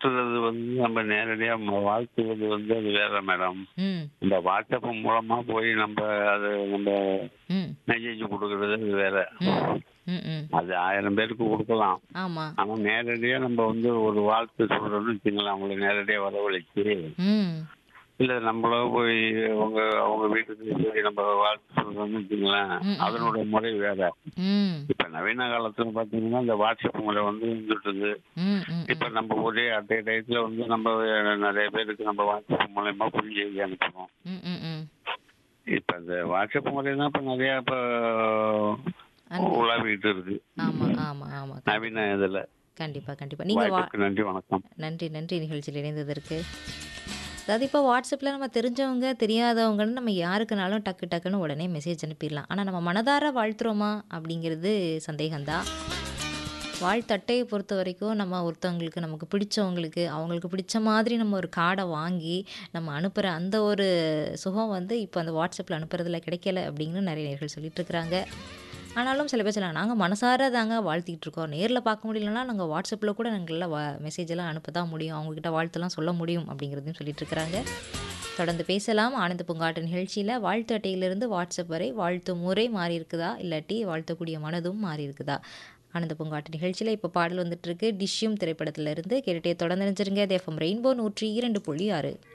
வாழ்த்துறது வந்து நம்ம நேரடியா ம- வாழ்த்துவது வந்து அது வேற மேடம் ம் இந்த வாட்ஸ்அப் மூலமா போய் நம்ம அது நம்ம ம் மெசேஜ் கொடுக்கறது அது வேற ம் ம் ம் அது ஆயிரம் பேருக்கு கொடுக்கலாம் ஆமாம் ஆனா நேரடியா நம்ம வந்து ஒரு வாழ்த்து சொல்றோம்னு வச்சுங்களேன் அவங்களை நேரடியா வரவழைச்சு ம் இல்ல நம்மளோ போய் அவங்க அவங்க வீட்டுக்கு போய் நம்ம வாழ்த்து சொல்றோம்னு வச்சுங்களேன் ம், ம். அதனோட முறை வேற ம் இப்ப நவீன காலத்துல பாத்தீங்கன்னா இந்த வாட்ஸ்அப் முறை வந்து இருந்துட்டு ம் ம் இப்ப நம்ம ஒரே அட்டை டயத்துல வந்து நம்ம நிறைய பேருக்கு நம்ம வாட்ஸ்அப் மூலயமா புரிஞ்சு எழுதி அனுப்புறோம் ம் ம் ம் இப்ப இந்த வாட்ஸ்அப் முறை தான் இப்ப நிறைய இப்ப உலாவிட்டு இருக்கு ஆமாம் ஆமாம் ஆமாம் நவீன இதுல கண்டிப்பாக கண்டிப்பாக நீங்கள் வா வாய்ப்புக்கு நன்றி வணக்கம் நன்றி நன்றி நிகழ்ச்சியில் இணைந்ததற்கு அதாவது இப்போ வாட்ஸ்அப்பில் நம்ம தெரிஞ்சவங்க தெரியாதவங்கன்னு நம்ம யாருக்குனாலும் டக்கு டக்குன்னு உடனே மெசேஜ் அனுப்பிடலாம் ஆனால் நம்ம மனதார வாழ்த்துறோமா அப்படிங்கிறது சந்தேகம்தான் வாழ்த்தட்டையை பொறுத்த வரைக்கும் நம்ம ஒருத்தவங்களுக்கு நமக்கு பிடிச்சவங்களுக்கு அவங்களுக்கு பிடிச்ச மாதிரி நம்ம ஒரு கார்டை வாங்கி நம்ம அனுப்புகிற அந்த ஒரு சுகம் வந்து இப்போ அந்த வாட்ஸ்அப்பில் அனுப்புறதுல கிடைக்கல அப்படின்னு நிறைய நேர்கள் சொல்லிட்டு இருக்கிறாங்க ஆனாலும் சில பேர் சொல்லலாம் நாங்கள் மனசார தாங்க வாழ்த்திக்கிட்டு இருக்கோம் நேரில் பார்க்க முடியலன்னா நாங்கள் வாட்ஸ்அப்பில் கூட நாங்கள் வா மெசேஜ் எல்லாம் அனுப்ப தான் முடியும் அவங்கக்கிட்ட வாழ்த்துலாம் சொல்ல முடியும் அப்படிங்கிறதையும் சொல்லிட்டு இருக்கிறாங்க தொடர்ந்து பேசலாம் ஆனந்த பூங்காட்டு நிகழ்ச்சியில் வாழ்த்து அட்டையிலிருந்து வாட்ஸ்அப் வரை வாழ்த்து முறை மாறி இருக்குதா இல்லாட்டி வாழ்த்தக்கூடிய மனதும் மாறி இருக்குதா ஆனந்த பூங்காட்டு நிகழ்ச்சியில் இப்போ பாடல் வந்துட்டு இருக்கு டிஷ்யூம் திரைப்படத்திலிருந்து கேட்டுட்டே தொடர்ந்து நினைச்சிருங்க தேஃபம் ரெயின்போ நூற்றி இரண்டு புள்ளி ஆறு